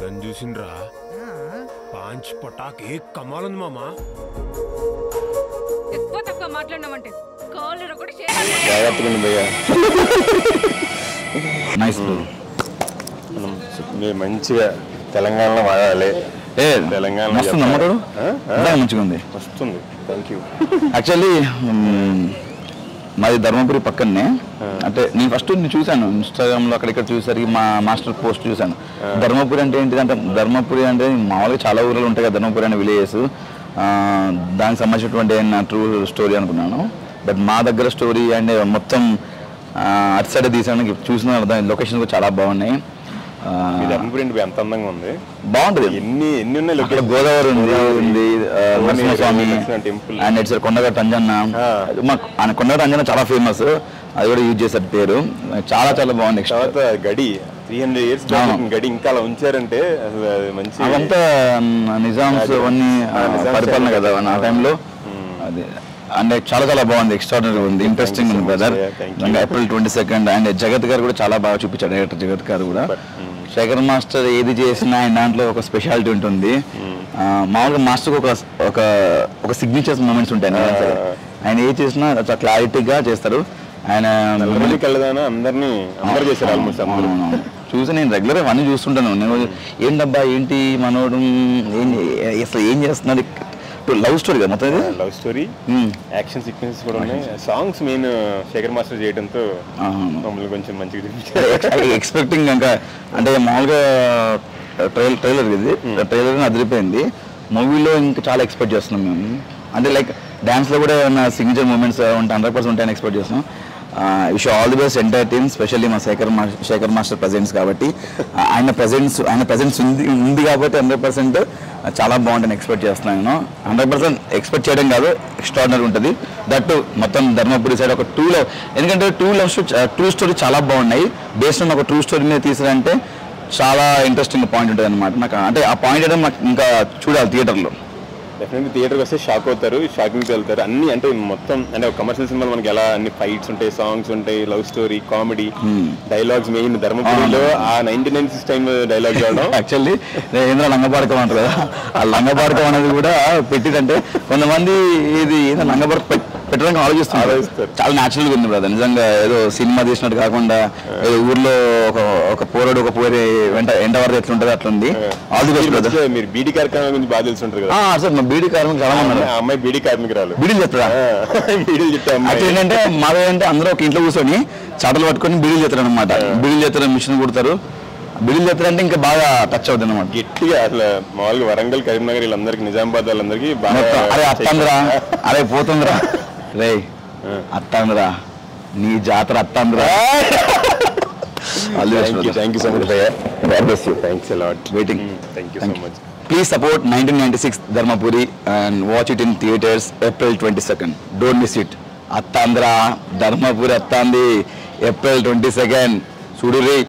పిల్లని చూసిండ్రా పాంచ్ పటాక్ ఏ కమాలంది మామా ఎక్కువ తక్కువ మాట్లాడినామంటే కాళ్ళు కూడా జాగ్రత్తగా ఉండు భయ్యా నైస్ మనం మీరు మంచిగా తెలంగాణలో వాడాలి ఏ తెలంగాణ మస్తు నమ్మడు మంచిగా ఉంది వస్తుంది థ్యాంక్ యూ యాక్చువల్లీ మాది ధర్మపురి పక్కనే అంటే నేను ఫస్ట్ నేను చూశాను ఇన్స్టాగ్రామ్ లో అక్కడిక్కడ చూసరికి మా మాస్టర్ పోస్ట్ చూశాను ధర్మపురి అంటే ఏంటిదంటే ధర్మపురి అంటే మామూలుగా చాలా ఊర్లు ఉంటాయి కదా ధర్మపురి అనే విలేజెస్ దానికి సంబంధించినటువంటి నా ట్రూ స్టోరీ అనుకున్నాను బట్ మా దగ్గర స్టోరీ అండ్ మొత్తం ఆ, అటు సైడ్ తీసాను చూసిన దాని లొకేషన్ కూడా చాలా బాగున్నాయి ఆ, మీ ధర్మపురి ఏంటి ఎంత అందంగా ఉంది బాగుంటుంది ఎన్ని ఎన్ని ఉన్నాయి అక్కడ locations? గోదావరి ఉంది ఉంది ఆ, Godavari Narasimhaswamy Narasimha temple. And it's Kondagattu Anjanna ఆ. మా ఆయన కొండగట్టు అంజన్న చాలా ఫేమస్ అది కూడా యూజ్ చేశారు పేరు చాలా చాలా బాగుంది నెక్స్ట్ తర్వాత గడి త్రీ హండ్రెడ్ ఇయర్స్ అవును. గడి ఇంకా అలా ఉంచారంటే అసలు అది మంచి అవంతా మ్, నిజామ్స్ అవన్నీ ఆ, ఆ, నిజామ్స్ పరిపాలన ఏమో కదా ఆ టైంలో అది అంటే చాలా చాలా బాగుంది ఎక్స్ట్రాడనరీ ఉంది ఇంట్రెస్టింగ్ so ఉంది much, brother yeah, thank you. April twenty second and Jagat గారు కూడా చాలా బాగా చూపించాడు డైరెక్టర్ జగత్ గారు కూడా శేఖర్ మాస్టర్ ఏది చేసినా ఆయన దాంట్లో ఒక స్పెషాలిటీ ఉంటుంది ఆ, మామూలుగా మాస్టర్ ఒక ఒక ఒక సిగ్నేచర్స్ మూమెంట్స్ ఉంటాయి ఆయన సరే. ఆయన ఏ చేసినా చాలా క్లారిటీగా చేస్తారు ఆయన నల్లమల్లికి వెళ్ళదానా అందరినీ అందరు చేశారు ఆల్మోస్ట్ అందరూ అవునవును. చూసి నేను రెగ్యులర్ అన్నీ చూస్తుంటాను నేను ఏంటబ్బా ఏంటి మనోడు ఏం అసలు ఏం చేస్తున్నాడు లవ్ స్టోరీ కదా మొత్తం ఇది love story hmm. Action sequences కూడా ఉన్నాయి సాంగ్స్ మెయిన్ శేఖర్ మాస్టర్ చేయడంతో అవును. మమ్మల్ని కొంచెం మంచిగా చూపించారు ఎక్స్పెక్టింగ్ ఇంకా అంటే మామూలుగా ట్రైలర్ ట్రైలర్ ఇది ట్రైలర్ అదిరిపోయింది మూవీలో ఇంకా చాలా ఎక్స్పెక్ట్ చేస్తున్నాం మేము అంటే లైక్ డ్యాన్స్లో కూడా ఏమైనా సిగ్నేచర్ మూమెంట్స్ ఉంటాయి హండ్రెడ్ పర్సెంట్ ఉంటాయని ఎక్స్పెక్ట్ చేస్తున్నాం wish all the best entire team specially మా శేఖర్ మా- శేఖర్ మాస్టర్ ప్రజెంట్స్ కాబట్టి ఆ, ఆయన ప్రజెంట్స్ ఆయన ప్రజెంట్స్ ఉంది ఉంది కాబట్టి హండ్రెడ్ పర్సెంట్ చాలా బాగుంటుంది ఎక్స్పెక్ట్ చేస్తున్నాను నేను హండ్రెడ్ పర్సెంట్ ఎక్స్పెక్ట్ చేయడం కాదు ఎక్స్ట్రాడినరీ ఉంటుంది దట్ మొత్తం ధర్మపురి సైడ్ ఒక టూ లవ్ ఎందుకంటే టూ లవ్ ట్రూ స్టోరీ చాలా బాగున్నాయి బేస్డ్ ఆన్ ఒక ట్రూ స్టోరీ మీద తీసారంటే చాలా ఇంట్రెస్టింగ్ పాయింట్ ఉంటుంది అనమాట నాకు అంటే ఆ పాయింట్ అంటే నాకు ఇంకా చూడాలి థియేటర్లో డెఫినెట్లీ థియేటర్కి వస్తే షాక్ అవుతారు షాకింగ్ వెళ్తారు అన్ని అంటే మొత్తం అంటే ఒక కమర్షియల్ సినిమాలు మనకి ఎలా అన్ని ఫైట్స్ ఉంటాయి సాంగ్స్ ఉంటాయి love story comedy dialogues main ధర్మపురిలో ఆ ninety nine six time dialogue చూడడం యాక్చువల్లీ ఏంద్ర లంగబారకం అంటారు కదా ఆ లంగబారకం అనేది కూడా పెట్టిదంటే కొంతమంది ఇది ఏదో లంగబారకం పెట్- పెట్టడానికి ఆలోచిస్తున్నారు ఆలోచిస్తారు. చాలా న్యాచురల్ గా ఉంది బ్రదర్ నిజంగా ఏదో సినిమా తీసినట్టు కాకుండా ఏదో ఊర్లో ఒక ఒక పోరడు ఒక పోరే వెంట ఎంట వరకు ఎట్లుంటుంది అట్లుంది ఆల్ ది బెస్ట్ మీరు బ్రదర్ మధ్య మీరు బీడీ కార్యక్రమం గురించి బాగా తెలుసుంటారు కదా సార్ మా బీడీ కార్మికులు చాలా మంది ఉన్నారు ఆ అమ్మాయి బీడీ కార్మికురాలు బీడీలు చెప్తారా బీడీలు చెప్తే అట్లా అమ్మాయి ఏంటంటే మాది ఏంటంటే అందరూ ఒక ఇంట్లో కూర్చొని చాటలు పట్టుకొని బిడీలు చేస్తారు అనమాట బిడీలు చేస్తారు మిషన్ కుడతారు బిడీలు చేస్తారంటే ఇంకా బాగా టచ్ అవుతుంది అనమాట గట్టిగా అసలు మామూలుగా వరంగల్ కరీంనగర్ వీళ్ళందరికీ నిజామాబాద్ వాళ్ళందరికీ బాగా మొత్తం అరే అత్తందిరా అరే పోతుందిరా రే అత్తందిరా నీ జాతర అత్తందిరా thank you thank you so much భయ్యా thanks a lot waiting thank you so much please support nineteen ninety six Dharmapuri and watch it in theatres April twenty second don't miss it అత్తాంధ్ర ధర్మపురి అత్తాంది ఏప్రిల్ ట్వంటీ సెకండ్ చూడు రే